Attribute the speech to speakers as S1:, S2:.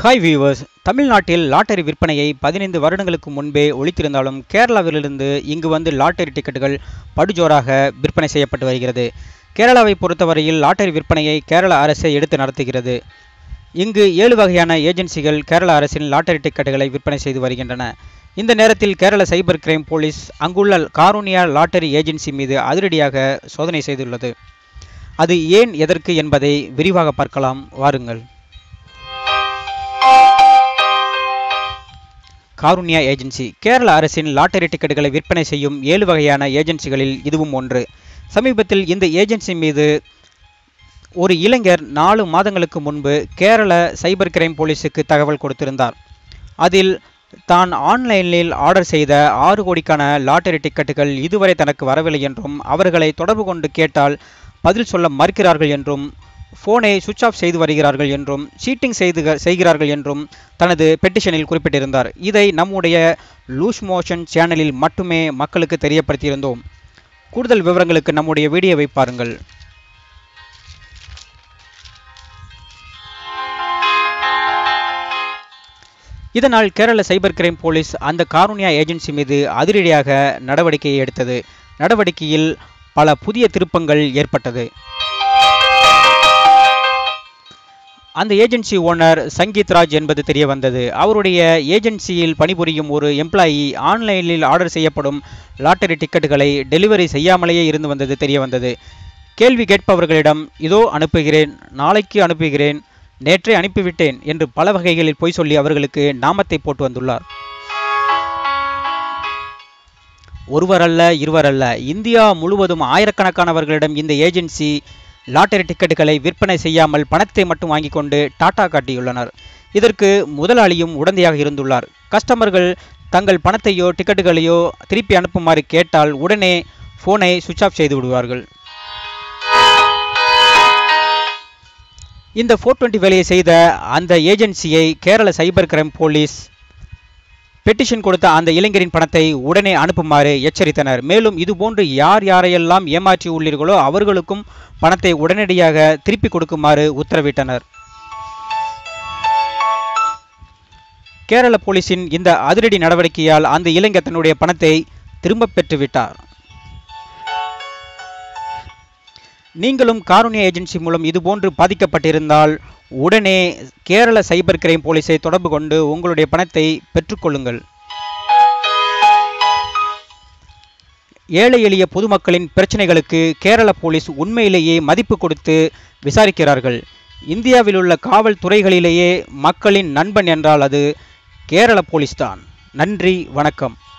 S1: hi viewers தமிழ்நாட்டில் lottery விற்பனையை பதினைந்து வருடங்களுக்கு முன்பே ஒழித்திருந்தாலும் கேரளாவிலிருந்து இங்கு வந்து லாட்டரி டிக்கெட்டுகள் படுஜோராக விற்பனை செய்யப்பட்டு வருகிறது கேரளாவை பொறுத்தவரையில் லாட்டரி விற்பனையை கேரள அரசே எடுத்து நடத்துகிறது இங்கு ஏழு வகையான ஏஜென்சிகள் கேரள அரசின் லாட்டரி டிக்கெட்டுகளை விற்பனை செய்து வருகின்றன இந்த நேரத்தில் கேரள சைபர் கிரைம் போலீஸ் அங்குள்ள காருண்யா லாட்டரி ஏஜென்சி மீது அதிரடியாக சோதனை செய்துள்ளது அது ஏன் எதற்கு என்பதை விரிவாக பார்க்கலாம் வாருங்கள் காருண்யா ஏஜென்சி கேரள அரசின் லாட்டரி டிக்கெட்டுகளை விற்பனை செய்யும் ஏழு வகையான ஏஜென்சிகளில் இதுவும் ஒன்று சமீபத்தில் இந்த ஏஜென்சி மீது ஒரு இளைஞர் நாலு மாதங்களுக்கு முன்பு கேரள சைபர் கிரைம் போலீஸுக்கு தகவல் கொடுத்திருந்தார் அதில் தான் ஆன்லைனில் ஆர்டர் செய்த ஆறு கோடிக்கான லாட்டரி டிக்கெட்டுகள் இதுவரை தனக்கு வரவில்லை என்றும் அவர்களை தொடர்பு கொண்டு கேட்டால் பதில் சொல்ல மறுக்கிறார்கள் என்றும் ஃபோனை சுவிட்ச் ஆஃப் செய்து வருகிறார்கள் என்றும் சீட்டிங் செய்து செய்கிறார்கள் என்றும் தனது பெட்டிஷனில் குறிப்பிட்டிருந்தார் இதை நம்முடைய லூஸ் மோஷன் சேனலில் மட்டுமே மக்களுக்கு தெரியப்படுத்தியிருந்தோம் கூடுதல் விவரங்களுக்கு நம்முடைய வீடியோவை பாருங்கள் இதனால் கேரள சைபர் கிரைம் போலீஸ் அந்த காருண்யா ஏஜென்சி மீது அதிரடியாக நடவடிக்கையை எடுத்தது நடவடிக்கையில் பல புதிய திருப்பங்கள் ஏற்பட்டது அந்த ஏஜென்சி ஓனர் சங்கீத் ராஜ் என்பது தெரிய வந்தது அவருடைய ஏஜென்சியில் பணிபுரியும் ஒரு எம்ப்ளாயி ஆன்லைனில் ஆர்டர் செய்யப்படும் லாட்டரி டிக்கெட்டுகளை டெலிவரி செய்யாமலேயே இருந்து வந்தது தெரிய வந்தது கேள்வி கேட்பவர்களிடம் இதோ அனுப்புகிறேன் நாளைக்கு அனுப்புகிறேன் நேற்றே அனுப்பிவிட்டேன் என்று பல வகைகளில் பொய் சொல்லி அவர்களுக்கு நாமத்தை போட்டு வந்துள்ளார் ஒருவர் அல்ல இருவர் அல்ல இந்தியா முழுவதும் ஆயிரக்கணக்கானவர்களிடம் இந்த ஏஜென்சி லாட்டரி டிக்கெட்டுகளை விற்பனை செய்யாமல் பணத்தை மட்டும் வாங்கி கொண்டு டாடா காட்டியுள்ளனர் இதற்கு முதலாளியும் உடந்தையாக இருந்துள்ளார் கஸ்டமர்கள் தங்கள் பணத்தையோ டிக்கெட்டுகளையோ திருப்பி அனுப்புமாறு கேட்டால் உடனே ஃபோனை சுவிட்ச் ஆஃப் செய்து விடுவார்கள் இந்த ஃபோர் டுவெண்ட்டி வேலையை செய்த அந்த ஏஜென்சியை Kerala cyber crime police petition கொடுத்த அந்த இளைஞரின் பணத்தை உடனே அனுப்புமாறு எச்சரித்தனர் மேலும் இதுபோன்று யார் யாரையெல்லாம் ஏமாற்றி உள்ளீர்களோ அவர்களுக்கும் பணத்தை உடனடியாக திருப்பி கொடுக்குமாறு உத்தரவிட்டனர் கேரள போலீசின் இந்த அதிரடி நடவடிக்கையால் அந்த இளைஞர் தன்னுடைய பணத்தை திரும்பப் பெற்றுவிட்டார் நீங்களும் காருண்யா ஏஜென்சி மூலம் இதுபோன்று பாதிக்கப்பட்டிருந்தால் உடனே கேரள சைபர் கிரைம் போலீஸை தொடர்பு கொண்டு உங்களுடைய பணத்தை பெற்றுக்கொள்ளுங்கள் ஏழை எளிய பொதுமக்களின் பிரச்சனைகளுக்கு கேரள போலீஸ் உண்மையிலேயே மதிப்பு கொடுத்து விசாரிக்கிறார்கள் இந்தியாவில் உள்ள காவல்துறைகளிலேயே மக்களின் நண்பன் என்றால் அது கேரள போலீஸ்தான் நன்றி வணக்கம்